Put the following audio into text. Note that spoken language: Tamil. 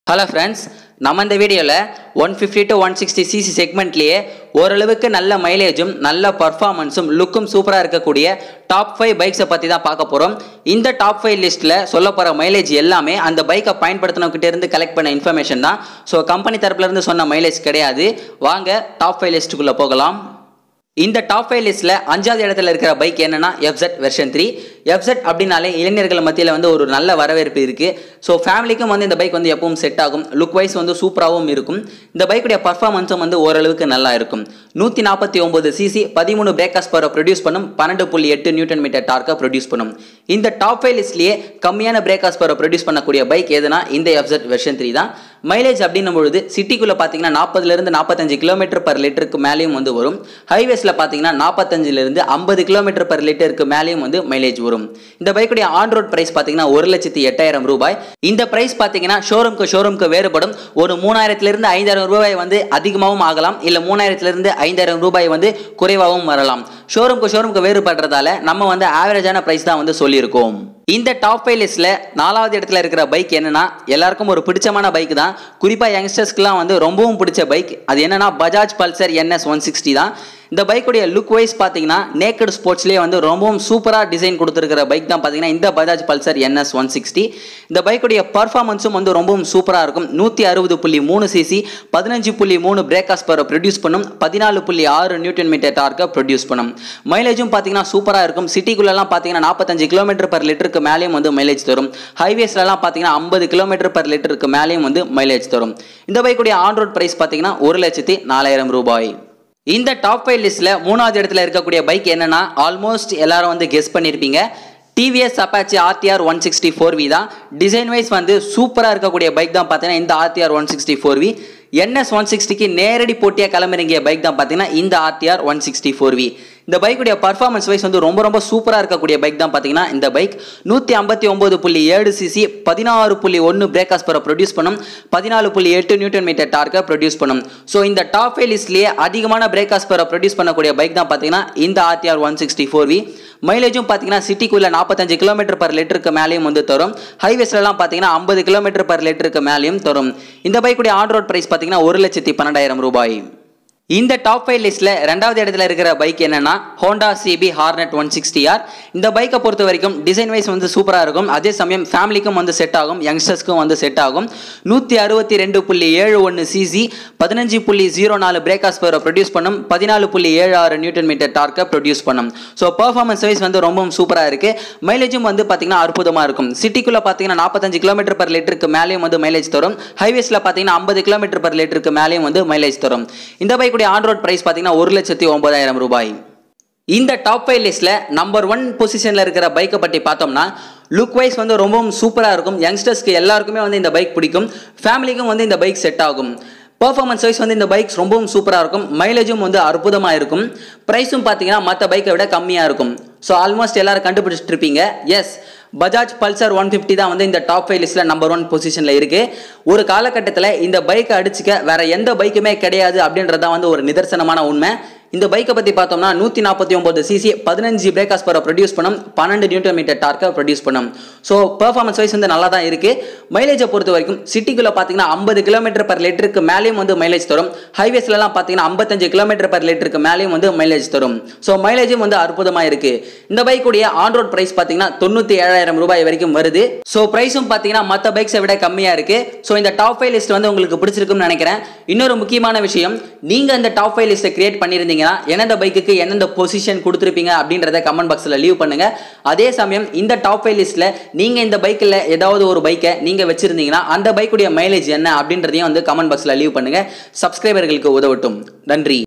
ஹலோ ஃப்ரெண்ட்ஸ் நம்ம இந்த வீடியோவில் one fifty to one sixty CC செக்மெண்ட்லேயே ஓரளவுக்கு நல்ல மைலேஜும் நல்ல பர்ஃபார்மன்ஸும் லுக்கும் சூப்பராக இருக்கக்கூடிய டாப் ஃபைவ் பைக்ஸை பற்றி தான் பார்க்க போகிறோம் இந்த டாப் ஃபைவ் லிஸ்ட்டில் சொல்ல போகிற மைலேஜ் எல்லாமே அந்த பைக்கை பயன்படுத்தினவங்கிட்ட இருந்து கலெக்ட் பண்ண இன்ஃபர்மேஷன் தான் ஸோ கம்பெனி தரப்புலேருந்து சொன்ன மைலேஜ் கிடையாது வாங்க டாப் ஃபைவ் லிஸ்ட்டுக்குள்ளே போகலாம் இந்த டாப் ஃபைவ் லிஸ்ட்டில் அஞ்சாவது இடத்துல இருக்கிற பைக் என்னன்னா எஃப்செட் வெர்ஷன் த்ரீ எஃப்செட் அப்படின்னாலே இளைஞர்கள் மத்தியில் வந்து ஒரு நல்ல வரவேற்பு இருக்குது ஸோ ஃபேமிலிக்கும் வந்து இந்த பைக் வந்து எப்பவும் செட் ஆகும் லுக் வைஸ் வந்து சூப்பராகவும் இருக்கும் இந்த பைக்குடைய பர்ஃபார்மன்ஸும் வந்து ஓரளவுக்கு நல்லா இருக்கும் நூற்றி நாற்பத்தி ஒம்பது சிசி பதிமூணு பிரேக்கர்ஸ் பவர் ப்ரொடியூஸ் பண்ணும் பன்னெண்டு புள்ளி எட்டு நியூட்டன் மீட்டர் டார்க்கை ப்ரொடியூஸ் பண்ணும் இந்த டாப் ஃபைவ் லிஸ்ட்லேயே கம்மியான பிரேக்கர்ஸ் பவர் ப்ரொடியூஸ் பண்ணக்கூடிய பைக் எதுனா இந்த எஃப்செட் வெர்ஷன் த்ரீ தான் மைலேஜ் அப்படின்னும் பொழுது சிட்டிக்குள்ளே பார்த்தீங்கன்னா நாற்பதுலேருந்து நாற்பத்தஞ்சு கிலோமீட்டர் பர் லிட்டருக்கு மேலேயும் வந்து வரும் ஹைவேஸில் பார்த்தீங்கன்னா நாற்பத்தஞ்சிலிருந்து ஐம்பது கிலோமீட்டர் பர் லிட்டருக்கு மேலேயும் வந்து மைலேஜ் வரும் இந்த பைக்குடைய ஆன் ரோட் பிரைஸ் பார்த்தீங்கன்னா ஒரு லட்சத்தி எட்டாயிரம் ரூபாய் இந்த பிரைஸ் பார்த்தீங்கன்னா ஷோரூம்க்கு ஷோரூம்க்கு வேறுபடும் ஒரு மூணாயிரத்திலிருந்து ஐந்தாயிரம் ரூபாய் வந்து அதிகமாகவும் ஆகலாம் இல்லை மூணாயிரத்திலிருந்து ஐந்தாயிரம் ரூபாய் வந்து குறைவாகவும் வரலாம் ஷோரூம்க்கு ஷோரூம்க்கு வேறுபடுறதால நம்ம வந்து ஆவரேஜான பிரைஸ் தான் வந்து சொல்லியிருக்கோம் இந்த டாப் ஃபைவ் லிஸ்ட்டில் நாலாவது இடத்துல இருக்கிற பைக் என்னன்னா எல்லாருக்கும் ஒரு பிடிச்சமான பைக் தான் குறிப்பாக யங்ஸ்டர்ஸ்க்குலாம் வந்து ரொம்பவும் பிடிச்ச பைக் அது என்னன்னா Bajaj Pulsar NS one sixty தான் இந்த பைக்குடைய லுக் வைஸ் பார்த்தீங்கன்னா நேக்கட் ஸ்போர்ட்ஸ்லேயே வந்து ரொம்பவும் சூப்பராக டிசைன் கொடுத்துருக்கிற பைக் தான் பார்த்தீங்கன்னா இந்த Bajaj Pulsar NS one sixty இந்த பைக்குடைய பர்ஃபார்மன்ஸும் வந்து ரொம்பவும் சூப்பராக இருக்கும் நூற்றி அறுபது புள்ளி மூணு சிசி பதினஞ்சு புள்ளி மூணு பிரேக்காஸ் பவர் ப்ரொடியூஸ் பண்ணும் பதினாலு புள்ளி ஆறு நியூட்டன் மீட்டர் டார்க்கை ப்ரொடியூஸ் பண்ணும் மைலேஜும் பார்த்தீங்கன்னா சூப்பராக இருக்கும் சிட்டிக்குள்ளெல்லாம் பார்த்தீங்கன்னா நாற்பத்தஞ்சு கிலோமீட்டர் பர் லிட்டருக்கு மேலேயும் வந்து மைலேஜ் தரும் ஹைவேஸ்லலாம் பார்த்தீங்கன்னா ஐம்பது கிலோமீட்டர் பர் லிட்டருக்கு மேலேயும் வந்து மைலேஜ் தரும் இந்த பைக்குடைய ஆன் ரோட் ப்ரைஸ் பார்த்தீங்கன்னா ஒரு லட்சத்தி நாலாயிரம் ரூபாய் இந்த டாப் ஃபைவ் லிஸ்ட்டில் மூணாவது இடத்துல இருக்கக்கூடிய பைக் என்னன்னா ஆல்மோஸ்ட் எல்லாரும் வந்து கெஸ் பண்ணியிருப்பீங்க TVS Apache RTR one sixty four V தான் டிசைன் வைஸ் வந்து சூப்பராக இருக்கக்கூடிய பைக் தான் பார்த்தீங்கன்னா இந்த RTR one sixty four V NS one சிக்ஸ்டிக்கு நேரடி போட்டியாக கிளம்புறங்கிய பைக் தான் பார்த்தீங்கன்னா இந்த RTR one sixty four V இந்த பைக்குடைய பர்ஃபார்மன்ஸ் வைஸ் வந்து ரொம்ப ரொம்ப சூப்பராக இருக்கக்கூடிய பைக் தான் பார்த்தீங்கன்னா இந்த பைக் நூற்றி ஐம்பத்தி ஒம்பது புள்ளி ஏழு சிசி பதினாறு புள்ளி ஒன்று பிரேக்காஸ் பரை ப்ரொடியூஸ் பண்ணும் பதினாலு புள்ளி எட்டு நியூட்டன் மீட்டர் டார்க்கை ப்ரொடியூஸ் பண்ணும் ஸோ இந்த டாப் ஃபைவ் லிஸ்ட்லேயே அதிகமான பிரேக்காஸ் பரை ப்ரொடியூஸ் பண்ணக்கூடிய பைக் தான் பார்த்தீங்கன்னா இந்த RTR one sixty four V மைலேஜும் பார்த்தீங்கன்னா சிட்டிக்குள்ளே நாற்பத்தஞ்சு கிலோமீட்டர் பர் லிட்டருக்கு மேலேயும் வந்து தரும் ஹைவேஸ்லலாம் பார்த்தீங்கன்னா ஐம்பது கிலோமீட்டர் பர் லிட்டருக்கு மேலேயும் தரும் இந்த பைக்குடைய ஆன் ரோட் ப்ரைஸ் பார்த்தீங்கன்னா ஒரு லட்சத்தி பன்னெண்டாயிரம் ரூபாய் இந்த டாப் ஃபைவ் லிஸ்ட்டில் ரெண்டாவது இடத்துல இருக்கிற பைக் என்னன்னா Honda CB Hornet one sixty R இந்த பைக்கை பொறுத்த வரைக்கும் டிசைன் வைஸ் வந்து சூப்பராக இருக்கும் அதே சமயம் ஃபேமிலிக்கும் வந்து செட் ஆகும் யங்ஸ்டர்ஸ்க்கும் வந்து செட் ஆகும் நூற்றி அறுபத்தி ரெண்டு புள்ளி ஏழு ஒன்று சிசி பதினஞ்சு புள்ளி ஜீரோ நாலு பிரேக்காஸ் பவரை ப்ரொடியூஸ் பண்ணும் பதினாலு புள்ளி ஏழு ஆறு நியூட்டன் மீட்டர் டார்க்கை ப்ரொடியூஸ் பண்ணும் ஸோ பர்ஃபார்மன்ஸ் வைஸ் வந்து ரொம்பவும் சூப்பராக இருக்குது மைலேஜும் வந்து பார்த்தீங்கன்னா அற்புதமாக இருக்கும் சிட்டிக்குள்ளே பார்த்தீங்கன்னா நாற்பத்தஞ்சு கிலோமீட்டர் பர் லிட்டருக்கு மேலேயும் வந்து மைலேஜ் தரும் ஹைவேஸில் பார்த்தீங்கன்னா ஐம்பது கிலோமீட்டர் பர் லிட்டருக்கு மேலேயும் வந்து மைலேஜ் தரும் இந்த பைக் பைக்குடைய ஆன் ரோட் பிரைஸ் பார்த்தீங்கன்னா ஒரு லட்சத்தி ஒன்பதாயிரம் ரூபாய் இந்த டாப் ஃபைவ் லிஸ்ட்டில் நம்பர் ஒன் பொசிஷனில் இருக்கிற பைக்கை பற்றி பார்த்தோம்னா லுக் வைஸ் வந்து ரொம்பவும் சூப்பராக இருக்கும் யங்ஸ்டர்ஸ்க்கு எல்லாருக்குமே வந்து இந்த பைக் பிடிக்கும் ஃபேமிலிக்கும் வந்து இந்த பைக் செட் ஆகும் பர்ஃபார்மன்ஸ் வைஸ் வந்து இந்த பைக்ஸ் ரொம்பவும் சூப்பராக இருக்கும் மைலேஜும் வந்து அற்புதமாக இருக்கும் ப்ரைஸும் பார்த்தீங்கன்னா மற்ற பைக்கை விட கம்மியாக இருக்கும் ஸோ ஆல்மோஸ்ட் எல்லாரும் கண்டுபிடிச்சிட்டு இருப்பீங்க yes Bajaj Pulsar one fifty தான் வந்து இந்த டாப் ஃபைவ் லிஸ்ட்டில் நம்பர் ஒன் பொசிஷனில் இருக்குது ஒரு காலகட்டத்தில் இந்த பைக்கை அடிச்சுக்க வேற எந்த பைக்குமே கிடையாது அப்படின்றது தான் வந்து ஒரு நிதர்சனமான உண்மை இந்த பைக்கை பற்றி பார்த்தோம்னா நூற்றி நாற்பத்தி ஒம்பது சிசி பதினஞ்சு பிரேக்காஸ் பரை ப்ரொடியூஸ் பண்ணும் பன்னெண்டு நியூட்டன் மீட்டர் டார்க்கை ப்ரொடியூஸ் பண்ணும் ஸோ பெர்ஃபார்மன்ஸ் வைஸ் வந்து நல்லா தான் இருக்குது மைலேஜை பொறுத்த வரைக்கும் சிட்டிக்குள்ளே பார்த்தீங்கன்னா ஐம்பது கிலோமீட்டர் பர் லிட்டருக்கு மேலேயும் வந்து மைலேஜ் தரும் ஹைவேஸ்லலாம் பார்த்தீங்கன்னா ஐம்பத்தஞ்சு கிலோமீட்டர் பர் லிட்டருக்கு மேலேயும் வந்து மைலேஜ் தரும் ஸோ மைலேஜும் வந்து அற்புதமாக இருக்குது இந்த பைக்குடைய ஆன் ரோட் ப்ரைஸ் பார்த்தீங்கன்னா தொண்ணூற்றி ஏழாயிரம் ரூபாய் வரைக்கும் வருது ஸோ ப்ரைஸும் பார்த்தீங்கன்னா மற்ற பைக்ஸை விட கம்மியாக இருக்குது ஸோ இந்த டாப் ஃபைவ் லிஸ்ட் வந்து உங்களுக்கு பிடிச்சிருக்குன்னு நினைக்கிறேன் இன்னொரு முக்கியமான விஷயம் நீங்கள் இந்த டாப் ஃபைவ் லிஸ்ட்டை கிரியேட் பண்ணியிருந்தீங்க இருந்தீங்கன்னா எந்தெந்த பைக்குக்கு எந்தெந்த பொசிஷன் கொடுத்துருப்பீங்க அப்படின்றத கமெண்ட் பாக்ஸில் லீவ் பண்ணுங்க அதே சமயம் இந்த டாப் ஃபைவ் லிஸ்ட்டில் நீங்கள் இந்த பைக்கில் ஏதாவது ஒரு பைக்கை நீங்கள் வச்சிருந்தீங்கன்னா அந்த பைக்குடைய மைலேஜ் என்ன அப்படின்றதையும் வந்து கமெண்ட் பாக்ஸில் லீவ் பண்ணுங்க சப்ஸ்கிரைபர்களுக்கு உதவட்டும் நன்றி